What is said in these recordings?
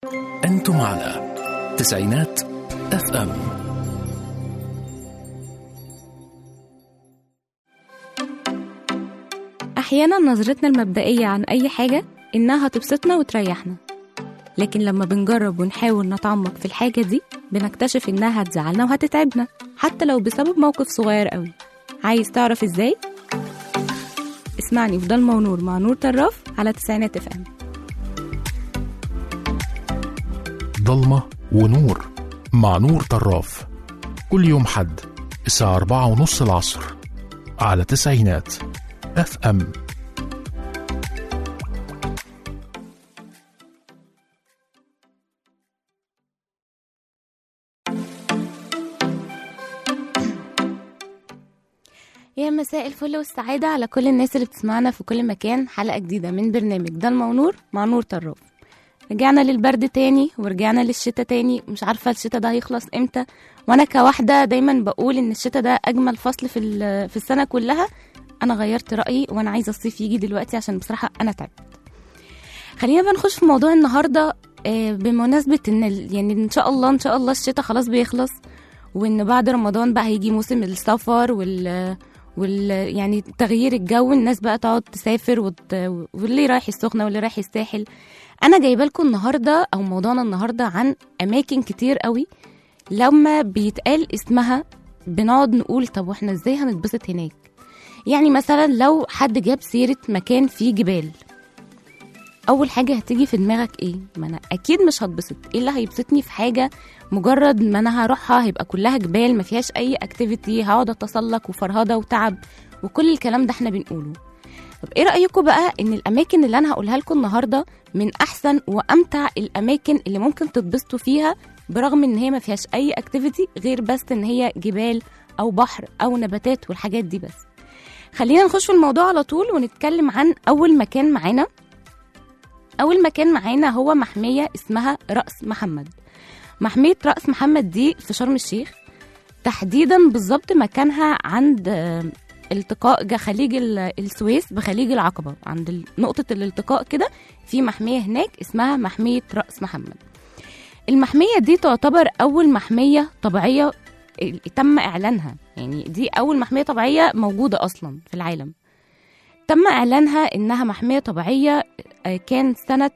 أنتم على تسعينات اف ام أحيانا نظرتنا المبدئية عن أي حاجة إنها هتبسطنا وتريحنا لكن لما بنجرب ونحاول نتعمق في الحاجة دي بنكتشف إنها هتزعلنا وهتتعبنا حتى لو بسبب موقف صغير قوي عايز تعرف إزاي؟ اسمعني في ضلمة ونور مع نور طراف على تسعينات اف ام ضلمة ونور مع نور طراف كل يوم حد الساعة أربعة ونص العصر على تسعينات اف ام يا مساء الفل والسعادة على كل الناس اللي بتسمعنا في كل مكان حلقة جديدة من برنامج ضلمة ونور مع نور طراف رجعنا للبرد تاني ورجعنا للشتاء تاني مش عارفة الشتاء ده هيخلص امتى وانا كواحدة دايما بقول ان الشتاء ده اجمل فصل في, ال- في السنة كلها انا غيرت رأيي وانا عايزة الصيف يجي دلوقتي عشان بصراحة انا تعبت خلينا بقى نخش في موضوع النهاردة آه، بمناسبة ان ال- يعني ان شاء الله ان شاء الله الشتاء خلاص بيخلص وان بعد رمضان بقى هيجي موسم السفر وال وال يعني تغيير الجو الناس بقى تقعد تسافر وت... واللي رايح السخنه واللي رايح الساحل انا جايبه لكم النهارده او موضوعنا النهارده عن اماكن كتير قوي لما بيتقال اسمها بنقعد نقول طب واحنا ازاي هنتبسط هناك يعني مثلا لو حد جاب سيره مكان فيه جبال اول حاجه هتيجي في دماغك ايه ما انا اكيد مش هتبسط ايه اللي هيبسطني في حاجه مجرد ما انا هروحها هيبقى كلها جبال ما فيهاش اي اكتيفيتي هقعد اتسلق وفرهده وتعب وكل الكلام ده احنا بنقوله طب ايه رايكم بقى ان الاماكن اللي انا هقولها لكم النهارده من احسن وامتع الاماكن اللي ممكن تتبسطوا فيها برغم ان هي ما فيهاش اي اكتيفيتي غير بس ان هي جبال او بحر او نباتات والحاجات دي بس خلينا نخش في الموضوع على طول ونتكلم عن اول مكان معانا اول مكان معانا هو محميه اسمها راس محمد محميه راس محمد دي في شرم الشيخ تحديدا بالظبط مكانها عند آه، التقاء جا- خليج ال- السويس بخليج العقبه عند ال- نقطه الالتقاء كده في محميه هناك اسمها محميه راس محمد المحميه دي تعتبر اول محميه طبيعيه ال- تم اعلانها يعني دي اول محميه طبيعيه موجوده اصلا في العالم تم اعلانها انها محميه طبيعيه آه، كان سنه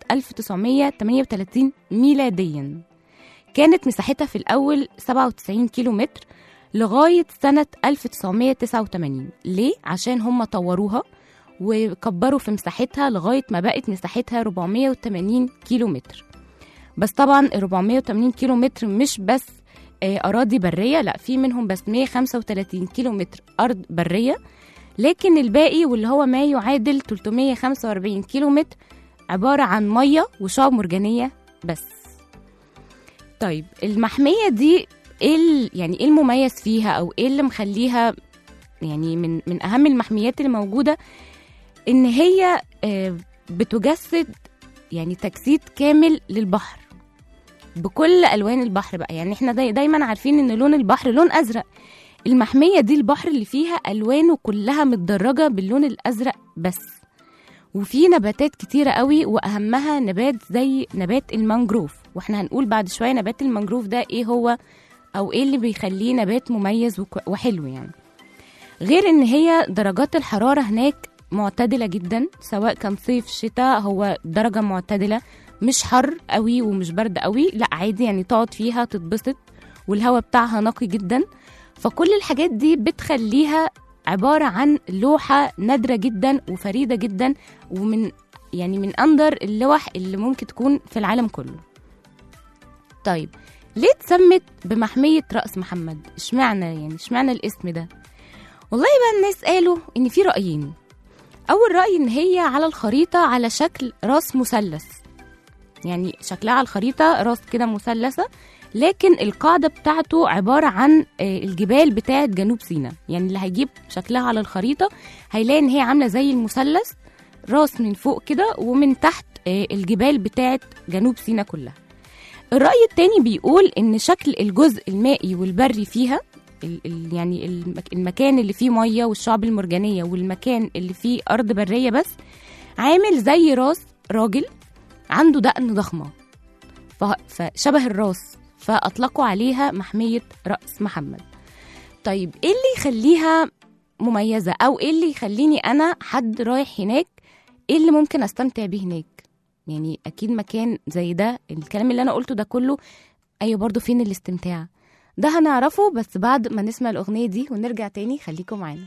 1938 ميلاديا كانت مساحتها في الأول 97 كيلو متر لغاية سنة 1989 ليه؟ عشان هم طوروها وكبروا في مساحتها لغاية ما بقت مساحتها 480 كيلو متر بس طبعا ال 480 كيلو متر مش بس آه، أراضي برية لا في منهم بس 135 كيلو متر أرض برية لكن الباقي واللي هو ما يعادل 345 كيلو متر عبارة عن مية وشعاب مرجانية بس طيب المحمية دي ايه ال- يعني ايه المميز فيها او ايه اللي مخليها يعني من من اهم المحميات اللي موجودة ان هي آه، بتجسد يعني تجسيد كامل للبحر بكل الوان البحر بقى يعني احنا داي دايما عارفين ان لون البحر لون ازرق المحمية دي البحر اللي فيها الوانه كلها متدرجة باللون الازرق بس وفي نباتات كتيرة قوي وأهمها نبات زي نبات المانجروف واحنا هنقول بعد شوية نبات المانجروف ده ايه هو أو ايه اللي بيخليه نبات مميز وك- وحلو يعني غير ان هي درجات الحرارة هناك معتدلة جدا سواء كان صيف شتاء هو درجة معتدلة مش حر قوي ومش برد قوي لا عادي يعني تقعد فيها تتبسط والهواء بتاعها نقي جدا فكل الحاجات دي بتخليها عبارة عن لوحة نادرة جدا وفريدة جدا ومن يعني من أندر اللوح اللي ممكن تكون في العالم كله طيب ليه اتسمت بمحمية رأس محمد؟ اشمعنى يعني اشمعنى الاسم ده؟ والله بقى الناس قالوا إن في رأيين أول رأي إن هي على الخريطة على شكل راس مثلث يعني شكلها على الخريطة راس كده مثلثة لكن القاعدة بتاعته عبارة عن آه، الجبال بتاعة جنوب سيناء يعني اللي هيجيب شكلها على الخريطة هيلاقي إن هي عاملة زي المثلث راس من فوق كده ومن تحت آه، الجبال بتاعة جنوب سيناء كلها الرأي التاني بيقول إن شكل الجزء المائي والبري فيها ال- ال- يعني المك- المكان اللي فيه مية والشعب المرجانية والمكان اللي فيه أرض برية بس عامل زي راس راجل عنده دقن ضخمة ف- فشبه الراس فأطلقوا عليها محمية رأس محمد طيب ايه اللي يخليها مميزة أو ايه اللي يخليني أنا حد رايح هناك ايه اللي ممكن أستمتع بيه هناك يعني أكيد مكان زي ده الكلام اللي أنا قلته ده كله أيوة برضو فين الاستمتاع ده هنعرفه بس بعد ما نسمع الأغنية دي ونرجع تاني خليكم معانا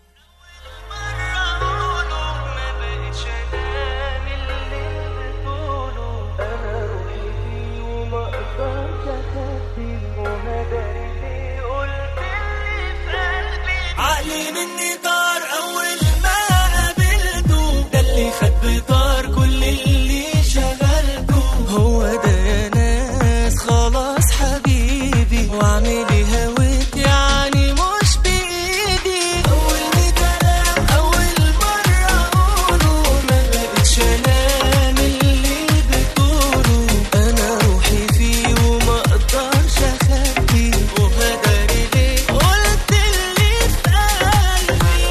عقلي مني طار اول ما قابلته ده اللي خد بطار كل اللي شغلته هو ده يا ناس خلاص حبيبي واعملي هويت يعني مش بايدي اول كلام اول مره اقوله ما بقتش انام اللي بتقوله انا روحي فيه وما اقدرش اخبيه وهدري ليه قلت اللي في قلبي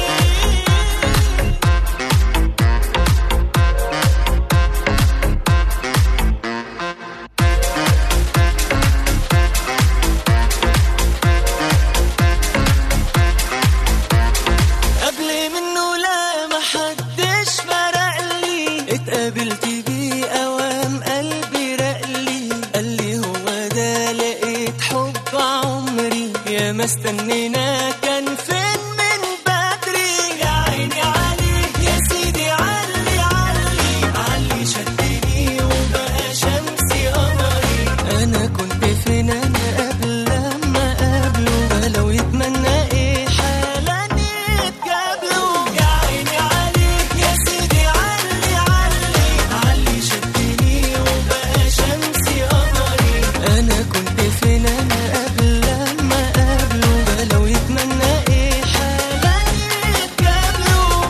قبل منه لا ما حدش فرق لي اتقابلت بيه اوام قلبي رقلي قال لي هو ده لقيت حب عمري يا ما استنينا كان فين من بدري يا عيني عليك يا سيدي علي علي علي شدني وبقى شمسي قمري انا كنت فين انا قبل لما قابله ولو يتمنى ايه حالا يتقابلوا يا عيني عليك يا سيدي علي علي علي شدني وبقى شمسي قمري انا كنت فين انا قبل لما قابله ولو يتمنى ايه حالا يتقابلوا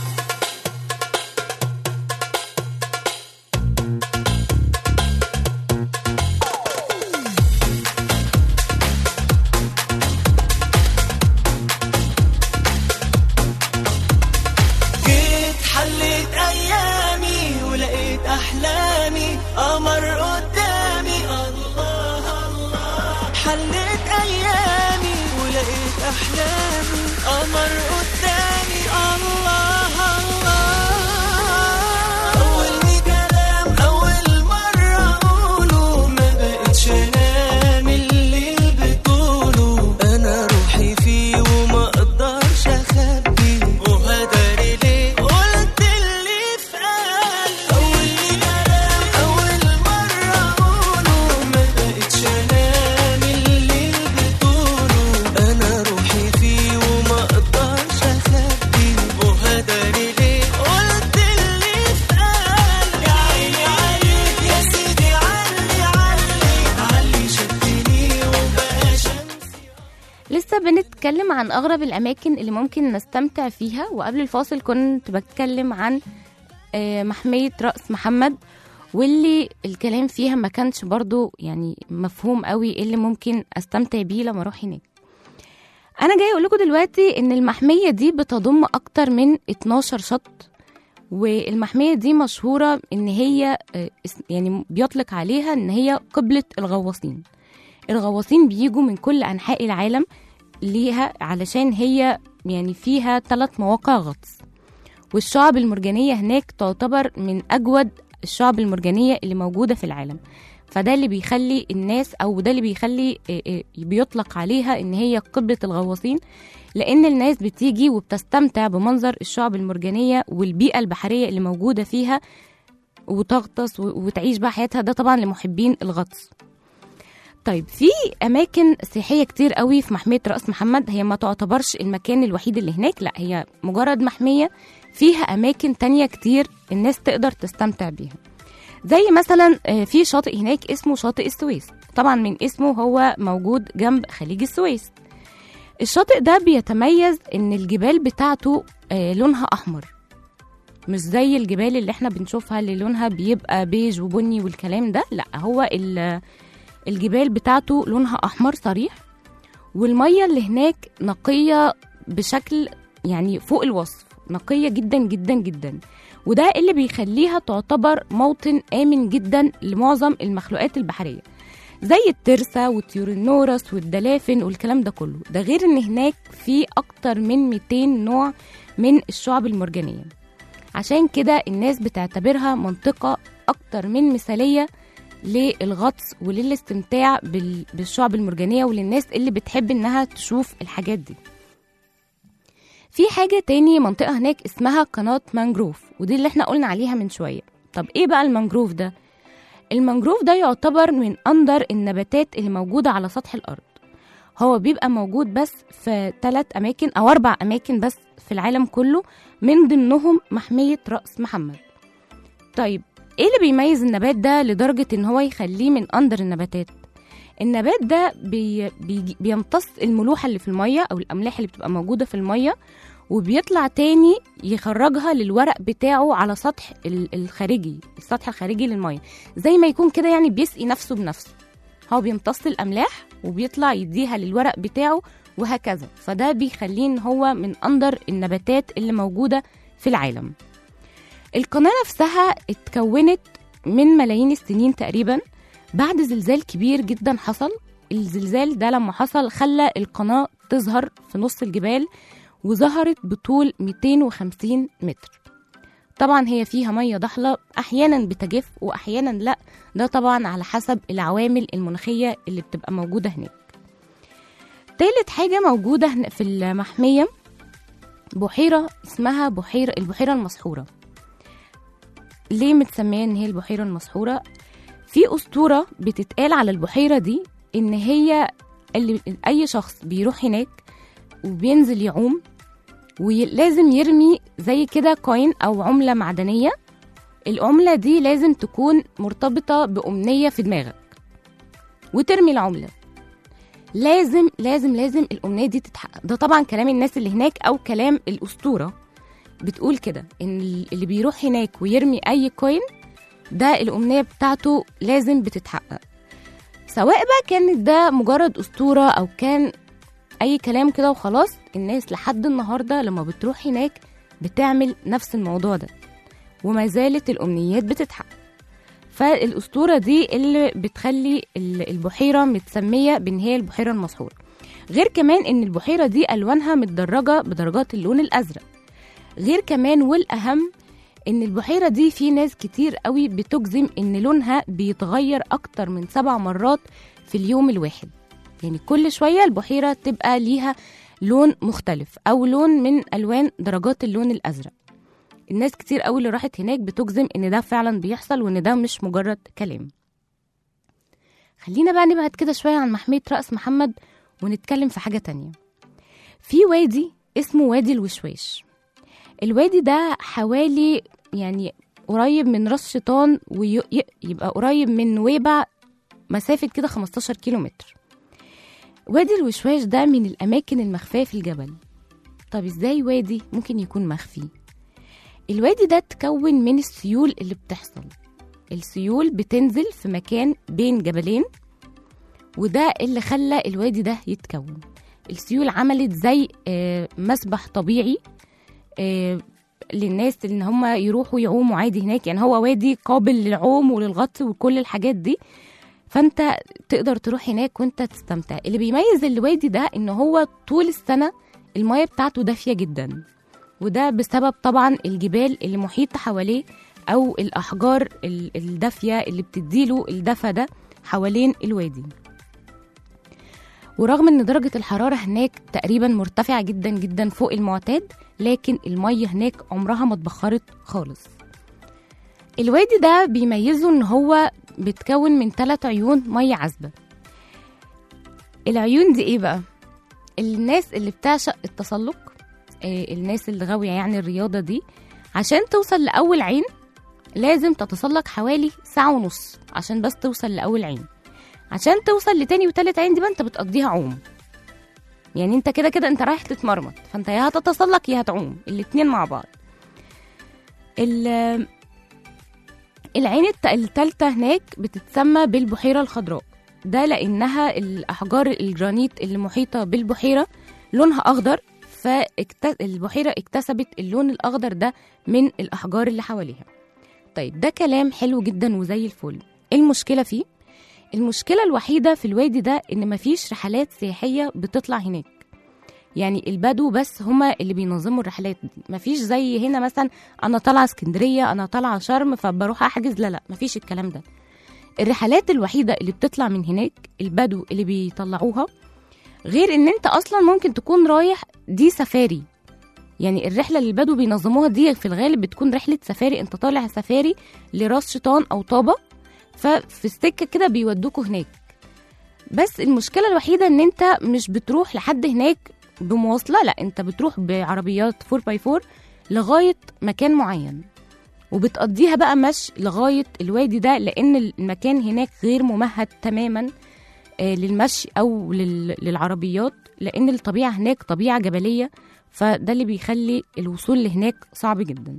جيت حليت ايامي ولقيت احلامي قمر قدامي الله الله حليت ايامي ولقيت احلامي قمر قدامي الله الله اول كلام اول مره اقوله ما بقتش انام اللي بتقوله انا روحي فيه وما اقدرش اخبيه وهدري ليه قلت اللي في قلبي اول كلام اول مره اقوله ما بقتش انام اللي بتقوله انا روحي فيه وما اقدرش اخبيه وهدري ليه قلت اللي في قلبي يا عيني عليك يا سيدي علي علي علي شدني وبقى شمسي لسه بنتكلم عن أغرب الأماكن اللي ممكن نستمتع فيها وقبل الفاصل كنت بتكلم عن آه، محمية رأس محمد واللي الكلام فيها ما كانش برضو يعني مفهوم قوي ايه اللي ممكن استمتع بيه لما اروح هناك انا جاي اقول لكم دلوقتي ان المحمية دي بتضم اكتر من 12 شط والمحمية دي مشهورة ان هي آه، اس- يعني بيطلق عليها ان هي قبلة الغواصين الغواصين بيجوا من كل انحاء العالم ليها علشان هي يعني فيها ثلاث مواقع غطس والشعب المرجانية هناك تعتبر من أجود الشعب المرجانية اللي موجودة في العالم فده اللي بيخلي الناس أو ده اللي بيخلي إيه إيه بيطلق عليها إن هي قبلة الغواصين لأن الناس بتيجي وبتستمتع بمنظر الشعب المرجانية والبيئة البحرية اللي موجودة فيها وتغطس و- وتعيش بقى حياتها ده طبعا لمحبين الغطس طيب في اماكن سياحيه كتير قوي في محميه راس محمد هي ما تعتبرش المكان الوحيد اللي هناك لا هي مجرد محميه فيها اماكن تانية كتير الناس تقدر تستمتع بيها زي مثلا آه، في شاطئ هناك اسمه شاطئ السويس طبعا من اسمه هو موجود جنب خليج السويس الشاطئ ده بيتميز ان الجبال بتاعته آه، لونها احمر مش زي الجبال اللي احنا بنشوفها اللي لونها بيبقى بيج وبني والكلام ده لا هو ال- الجبال بتاعته لونها احمر صريح والميه اللي هناك نقيه بشكل يعني فوق الوصف نقيه جدا جدا جدا وده اللي بيخليها تعتبر موطن آمن جدا لمعظم المخلوقات البحرية زي الترسة وطيور النورس والدلافن والكلام ده كله ده غير ان هناك في اكتر من 200 نوع من الشعب المرجانية عشان كده الناس بتعتبرها منطقة اكتر من مثالية للغطس وللاستمتاع بال- بالشعب المرجانية وللناس اللي بتحب انها تشوف الحاجات دي في حاجة تاني منطقة هناك اسمها قناة مانجروف ودي اللي احنا قلنا عليها من شوية طب ايه بقى المانجروف ده؟ المانجروف ده يعتبر من أندر النباتات اللي موجودة على سطح الأرض هو بيبقى موجود بس في ثلاث أماكن أو أربع أماكن بس في العالم كله من ضمنهم محمية رأس محمد طيب ايه اللي بيميز النبات ده لدرجة ان هو يخليه من أندر النباتات النبات ده بي بي بيمتص الملوحة اللي في المية أو الأملاح اللي بتبقى موجودة في المية وبيطلع تاني يخرجها للورق بتاعه على سطح ال- الخارجي السطح الخارجي للمية زي ما يكون كده يعني بيسقي نفسه بنفسه هو بيمتص الأملاح وبيطلع يديها للورق بتاعه وهكذا فده بيخليه ان هو من أندر النباتات اللي موجودة في العالم القناة نفسها اتكونت من ملايين السنين تقريبا بعد زلزال كبير جدا حصل الزلزال ده لما حصل خلى القناة تظهر في نص الجبال وظهرت بطول 250 متر طبعا هي فيها مية ضحلة أحيانا بتجف وأحيانا لا ده طبعا على حسب العوامل المناخية اللي بتبقى موجودة هناك تالت حاجة موجودة هنا في المحمية بحيرة اسمها بحيرة البحيرة المسحورة ليه متسمية ان هي البحيرة المسحورة في أسطورة بتتقال على البحيرة دي ان هي اللي اي شخص بيروح هناك وبينزل يعوم ولازم يرمي زي كده كوين او عملة معدنية العملة دي لازم تكون مرتبطة بأمنية في دماغك وترمي العملة لازم لازم لازم الأمنية دي تتحقق ده طبعا كلام الناس اللي هناك أو كلام الأسطورة بتقول كده إن اللي بيروح هناك ويرمي أي كوين ده الأمنية بتاعته لازم بتتحقق سواء بقى كانت ده مجرد أسطورة أو كان أي كلام كده وخلاص الناس لحد النهاردة لما بتروح هناك بتعمل نفس الموضوع ده وما زالت الأمنيات بتتحقق فالأسطورة دي اللي بتخلي ال- البحيرة متسمية بإن هي البحيرة المسحورة غير كمان إن البحيرة دي ألوانها متدرجة بدرجات اللون الأزرق غير كمان والأهم إن البحيرة دي في ناس كتير قوي بتجزم إن لونها بيتغير أكتر من سبع مرات في اليوم الواحد يعني كل شوية البحيرة تبقى ليها لون مختلف أو لون من ألوان درجات اللون الأزرق الناس كتير قوي اللي راحت هناك بتجزم ان ده فعلا بيحصل وان ده مش مجرد كلام خلينا بقى نبعد كده شوية عن محمية رأس محمد ونتكلم في حاجة تانية في وادي اسمه وادي الوشواش الوادي ده حوالي يعني قريب من راس شيطان ويبقى قريب من نويبع مسافة كده 15 كيلو متر وادي الوشواش ده من الأماكن المخفية في الجبل طب ازاي وادي ممكن يكون مخفي الوادي ده اتكون من السيول اللي بتحصل السيول بتنزل في مكان بين جبلين وده اللي خلى الوادي ده يتكون السيول عملت زي آه، مسبح طبيعي آه، للناس ان هم يروحوا يعوموا عادي هناك يعني هو وادي قابل للعوم وللغطس وكل الحاجات دي فانت تقدر تروح هناك وانت تستمتع اللي بيميز الوادي ده ان هو طول السنه المايه بتاعته دافيه جدا وده بسبب طبعا الجبال اللي محيطة حواليه أو الأحجار ال- الدافية اللي بتديله الدفى ده حوالين الوادي ورغم ان درجة الحرارة هناك تقريبا مرتفعة جدا جدا فوق المعتاد لكن المية هناك عمرها ما اتبخرت خالص الوادي ده بيميزه ان هو بيتكون من ثلاث عيون مية عذبة العيون دي ايه بقى الناس اللي بتعشق التسلق آه، الناس اللي غاوية يعني الرياضة دي عشان توصل لأول عين لازم تتسلق حوالي ساعة ونص عشان بس توصل لأول عين عشان توصل لتاني وتالت عين دي بقى انت بتقضيها عوم يعني انت كده كده انت رايح تتمرمط فانت يا هتتسلق يا هتعوم الاتنين مع بعض ال- العين الت- التالتة هناك بتتسمى بالبحيرة الخضراء ده لأنها الأحجار الجرانيت اللي محيطة بالبحيرة لونها أخضر فالبحيرة اكتسبت اللون الأخضر ده من الأحجار اللي حواليها طيب ده كلام حلو جدا وزي الفل ايه المشكلة فيه؟ المشكلة الوحيدة في الوادي ده إن مفيش رحلات سياحية بتطلع هناك يعني البدو بس هما اللي بينظموا الرحلات دي مفيش زي هنا مثلا أنا طالعة اسكندرية أنا طالعة شرم فبروح أحجز لا لا مفيش الكلام ده الرحلات الوحيدة اللي بتطلع من هناك البدو اللي بيطلعوها غير ان انت اصلا ممكن تكون رايح دي سفاري يعني الرحله اللي البدو بينظموها دي في الغالب بتكون رحله سفاري انت طالع سفاري لراس شيطان او طابه ففي السكه كده بيودوكوا هناك بس المشكله الوحيده ان انت مش بتروح لحد هناك بمواصله لا انت بتروح بعربيات 4 باي 4 لغايه مكان معين وبتقضيها بقى مشي لغايه الوادي ده لان المكان هناك غير ممهد تماما آه، للمشي او لل- للعربيات لان الطبيعه هناك طبيعه جبليه فده اللي بيخلي الوصول لهناك صعب جدا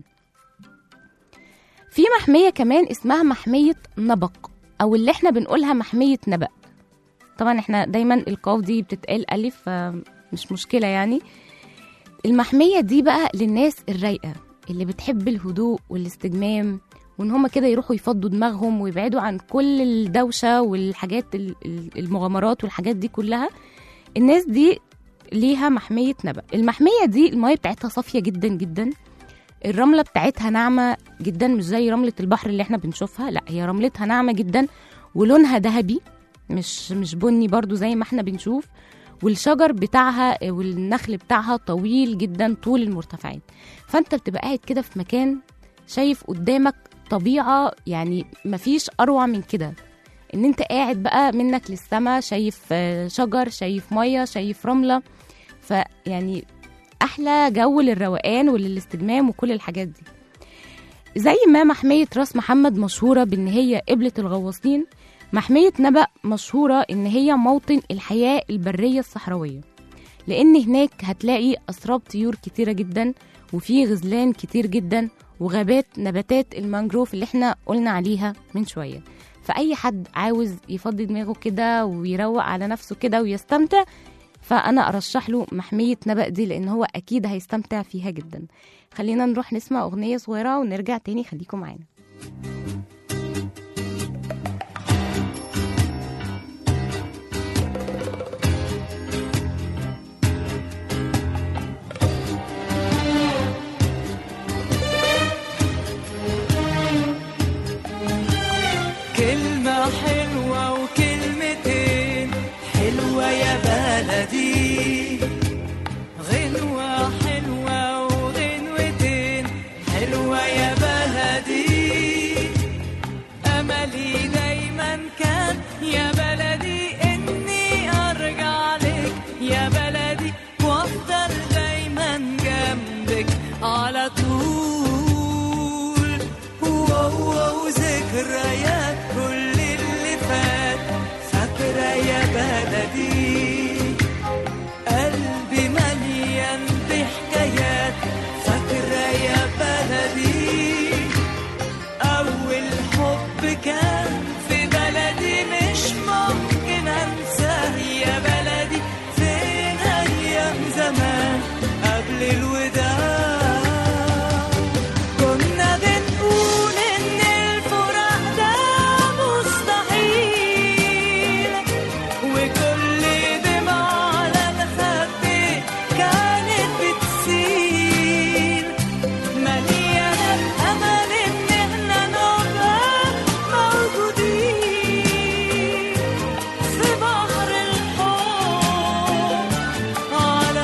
في محميه كمان اسمها محميه نبق او اللي احنا بنقولها محميه نبأ طبعا احنا دايما القاف دي بتتقال الف فمش مشكله يعني المحميه دي بقى للناس الرايقه اللي بتحب الهدوء والاستجمام وان هما كده يروحوا يفضوا دماغهم ويبعدوا عن كل الدوشه والحاجات ال- ال- المغامرات والحاجات دي كلها الناس دي ليها محميه نبأ المحميه دي المايه بتاعتها صافيه جدا جدا الرمله بتاعتها ناعمه جدا مش زي رمله البحر اللي احنا بنشوفها لا هي رملتها ناعمه جدا ولونها ذهبي مش مش بني برضو زي ما احنا بنشوف والشجر بتاعها والنخل بتاعها طويل جدا طول المرتفعات فانت بتبقى قاعد كده في مكان شايف قدامك طبيعه يعني مفيش اروع من كده ان انت قاعد بقى منك للسما شايف آه، شجر شايف ميه شايف رمله فيعني احلى جو للروقان وللاستجمام وكل الحاجات دي زي ما محمية راس محمد مشهورة بإن هي قبلة الغواصين محمية نبأ مشهورة إن هي موطن الحياة البرية الصحراوية لأن هناك هتلاقي أسراب طيور كتيرة جدا وفي غزلان كتير جدا وغابات نباتات المانجروف اللي احنا قلنا عليها من شوية فأي حد عاوز يفضي دماغه كده ويروق على نفسه كده ويستمتع فأنا أرشح له محمية نبأ دي لأن هو أكيد هيستمتع فيها جدا خلينا نروح نسمع أغنية صغيرة ونرجع تاني خليكم معانا كلمة حلوة وكلمتين حلوة يا بلدي غنوة حلوة وغنوتين حلوة يا بلدي أملي دايما كان يا بلدي إني أرجع لك يا بلدي وأفضل دايما جنبك على طول واو ذكريات كل اللي فات فاكرة يا بلدي قلبي مليان بحكايات فاكرة يا بلدي أول حب كان في بلدي مش ممكن أنساه يا بلدي فين أيام زمان قبل الوداع كنا بنقول إن الفراق ده مستحيل وكل دمعة على الخد كانت بتسيل مليانة الأمل إن إحنا نبقى موجودين في بحر الحب على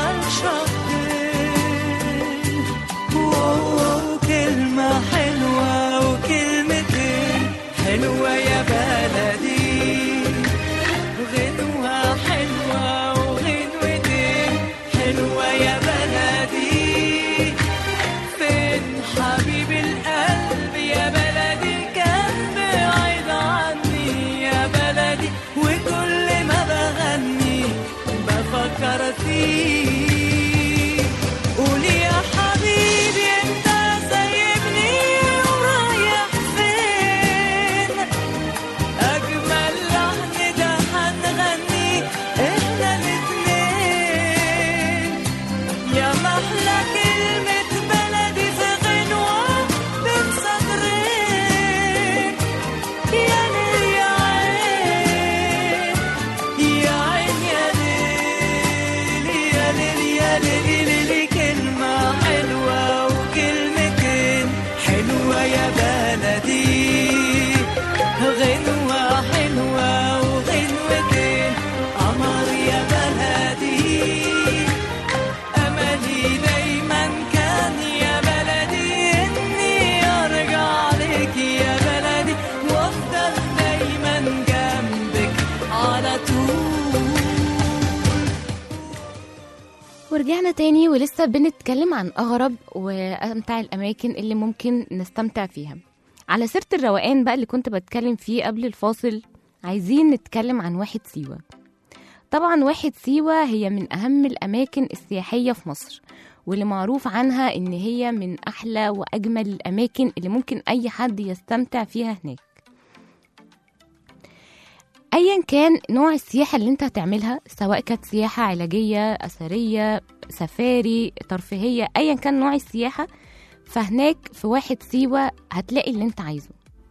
الشطين واو كلمة حلوة وكلمتين حلوة يا بلدي غنوة حلوة وغنوتين حلوة يا بلدي فين حبيب القلب يا بلدي كان بعيد عني يا بلدي وكل ما بغني بفكر فيه قول يا حبيبي انت سايبني ورايح فين ورجعنا تاني ولسه بنتكلم عن أغرب وأمتع الأماكن اللي ممكن نستمتع فيها على سيرة الروقان بقى اللي كنت بتكلم فيه قبل الفاصل عايزين نتكلم عن واحد سيوة طبعا واحد سيوة هي من أهم الأماكن السياحية في مصر واللي معروف عنها إن هي من أحلى وأجمل الأماكن اللي ممكن أي حد يستمتع فيها هناك ايا كان نوع السياحه اللي انت هتعملها سواء كانت سياحه علاجيه اثريه سفاري ترفيهيه ايا كان نوع السياحه فهناك في واحد سيوه هتلاقي اللي انت عايزه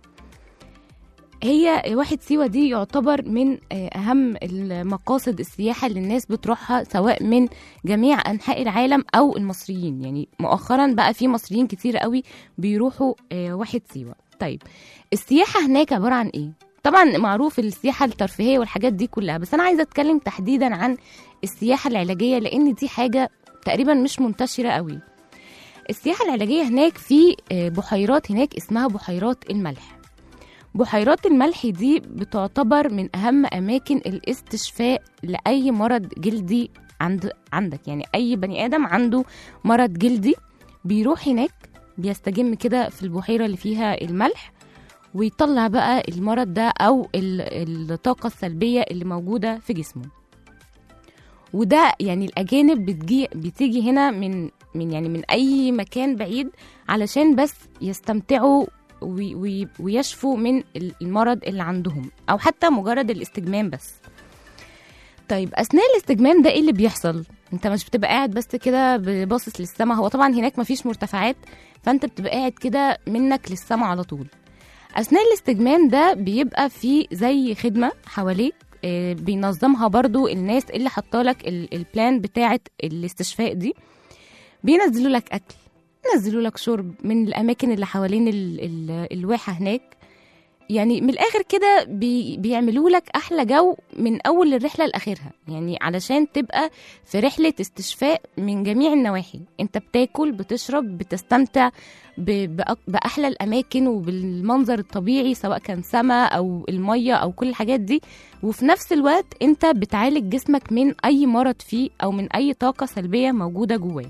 هي واحد سيوة دي يعتبر من آه، أهم المقاصد السياحة اللي الناس بتروحها سواء من جميع أنحاء العالم أو المصريين يعني مؤخرا بقى في مصريين كتير قوي بيروحوا آه، واحد سيوة طيب السياحة هناك عبارة عن إيه؟ طبعا معروف السياحة الترفيهية والحاجات دي كلها بس أنا عايزة أتكلم تحديدا عن السياحة العلاجية لأن دي حاجة تقريبا مش منتشرة قوي السياحة العلاجية هناك في آه، بحيرات هناك اسمها بحيرات الملح بحيرات الملح دي بتعتبر من أهم أماكن الاستشفاء لأي مرض جلدي عند عندك يعني أي بني آدم عنده مرض جلدي بيروح هناك بيستجم كده في البحيرة اللي فيها الملح ويطلع بقى المرض ده أو ال- الطاقة السلبية اللي موجودة في جسمه وده يعني الأجانب بتجي بتيجي هنا من من يعني من أي مكان بعيد علشان بس يستمتعوا وي- وي- ويشفوا من المرض اللي عندهم او حتى مجرد الاستجمام بس طيب اثناء الاستجمام ده ايه اللي بيحصل انت مش بتبقى قاعد بس كده باصص للسما هو طبعا هناك مفيش مرتفعات فانت بتبقى قاعد كده منك للسما على طول اثناء الاستجمام ده بيبقى في زي خدمه حواليك آه، بينظمها برضو الناس اللي حاطالك ال- البلان بتاعه الاستشفاء دي بينزلوا لك اكل ينزلوا لك شرب من الاماكن اللي حوالين ال ال الواحه هناك يعني من الاخر كده بي بيعملوا لك احلى جو من اول الرحله لاخرها يعني علشان تبقى في رحله استشفاء من جميع النواحي انت بتاكل بتشرب بتستمتع ب- بأ- باحلى الاماكن وبالمنظر الطبيعي سواء كان سما او الميه او كل الحاجات دي وفي نفس الوقت انت بتعالج جسمك من اي مرض فيه او من اي طاقه سلبيه موجوده جواه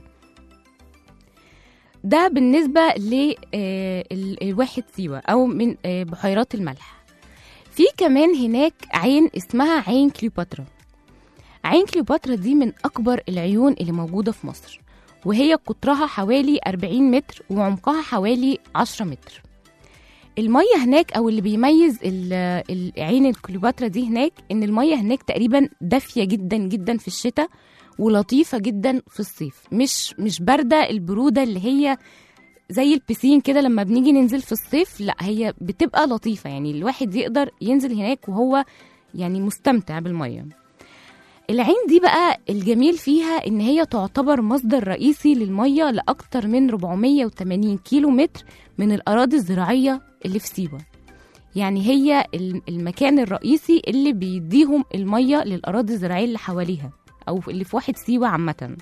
ده بالنسبة لواحد سيوة أو من آه، بحيرات الملح في كمان هناك عين اسمها عين كليوباترا عين كليوباترا دي من أكبر العيون اللي موجودة في مصر وهي قطرها حوالي 40 متر وعمقها حوالي 10 متر المية هناك أو اللي بيميز ال- ال- عين الكليوباترا دي هناك إن المية هناك تقريبا دافية جدا جدا في الشتاء ولطيفة جدا في الصيف مش مش باردة البرودة اللي هي زي البسين كده لما بنيجي ننزل في الصيف لا هي بتبقى لطيفة يعني الواحد يقدر ينزل هناك وهو يعني مستمتع بالمية العين دي بقى الجميل فيها ان هي تعتبر مصدر رئيسي للمية لأكتر من 480 كيلو متر من الأراضي الزراعية اللي في سيوة يعني هي ال- المكان الرئيسي اللي بيديهم المية للأراضي الزراعية اللي حواليها أو اللي في واحد سيوة عامةً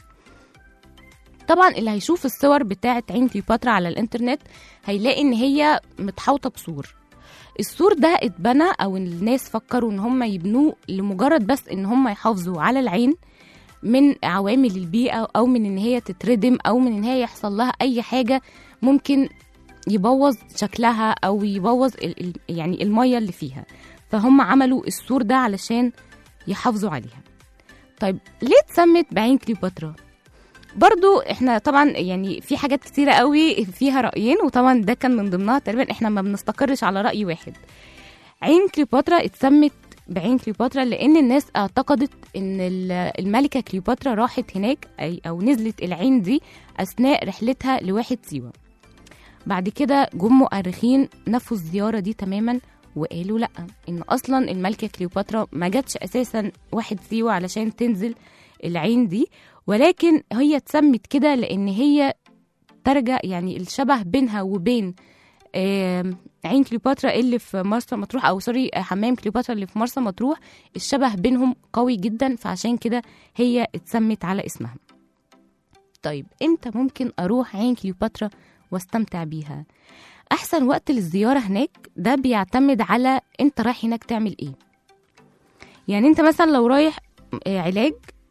طبعا اللي هيشوف الصور بتاعه عين كليوباترا على الانترنت هيلاقي ان هي متحوطه بسور السور ده اتبنى او الناس فكروا ان هم يبنوه لمجرد بس ان هم يحافظوا على العين من عوامل البيئه او من ان هي تتردم او من ان هي يحصل لها اي حاجه ممكن يبوظ شكلها او يبوظ ال- ال- يعني الميه اللي فيها فهم عملوا السور ده علشان يحافظوا عليها طيب ليه اتسمت بعين كليوباترا برضو احنا طبعا يعني في حاجات كتيرة قوي فيها رأيين وطبعا ده كان من ضمنها تقريبا احنا ما بنستقرش على رأي واحد عين كليوباترا اتسمت بعين كليوباترا لان الناس اعتقدت ان ال- الملكة كليوباترا راحت هناك أي او نزلت العين دي اثناء رحلتها لواحد سيوة بعد كده جم مؤرخين نفوا الزيارة دي تماما وقالوا لا ان اصلا الملكة كليوباترا ما جاتش اساسا واحد سيوة علشان تنزل العين دي ولكن هي اتسمت كده لان هي ترجع يعني الشبه بينها وبين آم، عين كليوباترا اللي في مرسى مطروح او سوري آه، حمام كليوباترا اللي في مرسى مطروح الشبه بينهم قوي جدا فعشان كده هي اتسمت على اسمها طيب امتى ممكن اروح عين كليوباترا واستمتع بيها احسن وقت للزياره هناك ده بيعتمد على انت رايح هناك تعمل ايه يعني انت مثلا لو رايح آه، علاج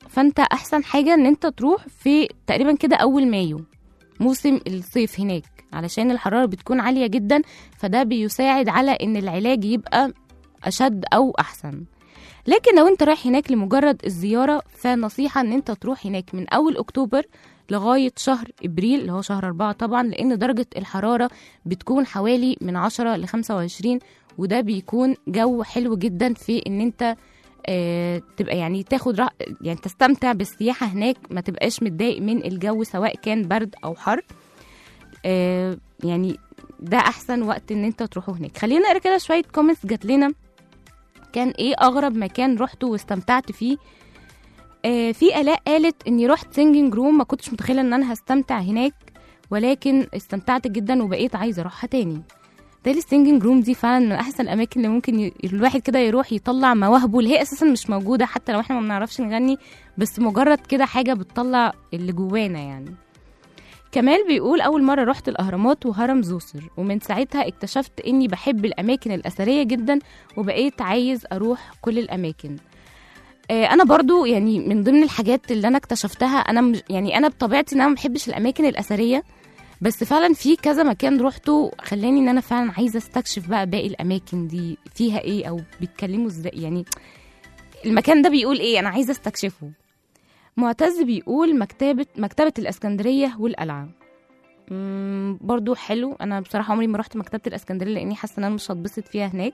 فانت احسن حاجه ان انت تروح في تقريبا كده اول مايو موسم الصيف هناك علشان الحراره بتكون عاليه جدا فده بيساعد على ان العلاج يبقى اشد او احسن لكن لو انت رايح هناك لمجرد الزياره فنصيحه ان انت تروح هناك من اول اكتوبر لغايه شهر ابريل اللي هو شهر أربعة طبعا لان درجه الحراره بتكون حوالي من 10 ل 25 وده بيكون جو حلو جدا في ان انت آه، تبقى يعني تاخد رأ... يعني تستمتع بالسياحه هناك ما تبقاش متضايق من الجو سواء كان برد او حر آه، يعني ده احسن وقت ان انت تروحوا هناك خلينا نقرا كده شويه كومنتس جات لنا كان ايه اغرب مكان رحته واستمتعت فيه آه في الاء قالت اني رحت سينجينج روم ما كنتش متخيله ان انا هستمتع هناك ولكن استمتعت جدا وبقيت عايزه اروحها تاني تالي السينجينج روم دي فعلا من احسن الاماكن اللي ممكن ي... الواحد كده يروح يطلع مواهبه اللي هي اساسا مش موجوده حتى لو احنا ما بنعرفش نغني بس مجرد كده حاجه بتطلع اللي جوانا يعني كمال بيقول أول مرة رحت الأهرامات وهرم زوسر ومن ساعتها اكتشفت إني بحب الأماكن الأثرية جدا وبقيت عايز أروح كل الأماكن آه، أنا برضو يعني من ضمن الحاجات اللي أنا اكتشفتها أنا مش يعني أنا بطبيعتي إن أنا ما بحبش الأماكن الأثرية بس فعلا في كذا مكان روحته خلاني إن أنا فعلا عايزة استكشف بقى باقي الأماكن دي فيها إيه أو بيتكلموا إزاي يعني المكان ده بيقول إيه أنا عايزة استكشفه معتز بيقول مكتبة مكتبة الإسكندرية والقلعة مم، برضو حلو أنا بصراحة عمري ما رحت مكتبة الإسكندرية لأني حاسة إن أنا مش هتبسط فيها هناك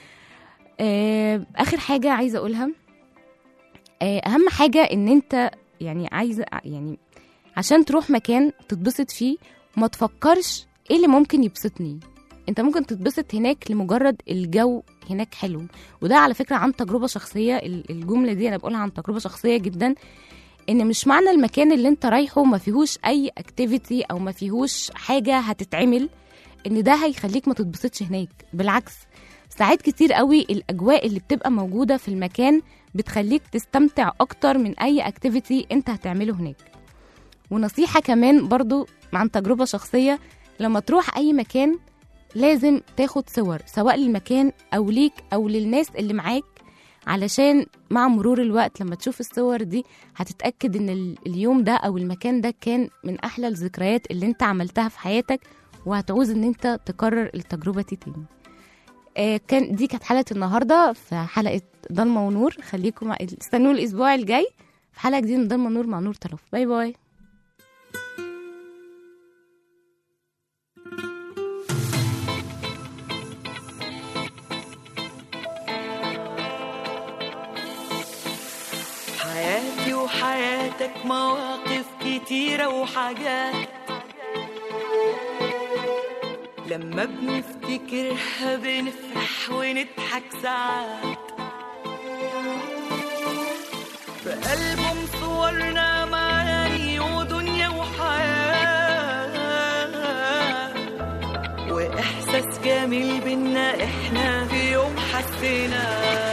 آه، آخر حاجة عايزة أقولها آه، أهم حاجة إن أنت يعني عايزة يعني عشان تروح مكان تتبسط فيه وما تفكرش إيه اللي ممكن يبسطني انت ممكن تتبسط هناك لمجرد الجو هناك حلو وده على فكرة عن تجربة شخصية ال- الجملة دي أنا بقولها عن تجربة شخصية جدا ان مش معنى المكان اللي انت رايحه ما فيهوش اي اكتيفيتي او ما فيهوش حاجه هتتعمل ان ده هيخليك ما تتبسطش هناك بالعكس ساعات كتير قوي الاجواء اللي بتبقى موجوده في المكان بتخليك تستمتع اكتر من اي اكتيفيتي انت هتعمله هناك ونصيحه كمان برضو عن تجربه شخصيه لما تروح اي مكان لازم تاخد صور سواء للمكان او ليك او للناس اللي معاك علشان مع مرور الوقت لما تشوف الصور دي هتتأكد ان ال- اليوم ده او المكان ده كان من احلى الذكريات اللي انت عملتها في حياتك وهتعوز ان انت تكرر التجربة دي تاني آه، كان دي كانت حلقة النهاردة في حلقة ضلمة ونور خليكم مع- استنوا الاسبوع الجاي في حلقة جديدة من ضلمة ونور مع نور طرف باي باي حياتي وحياتك مواقف كتيرة وحاجات لما بنفتكرها بنفرح ونضحك ساعات في ألبوم صورنا معاني ودنيا وحياة وإحساس جميل بينا إحنا في يوم حسيناه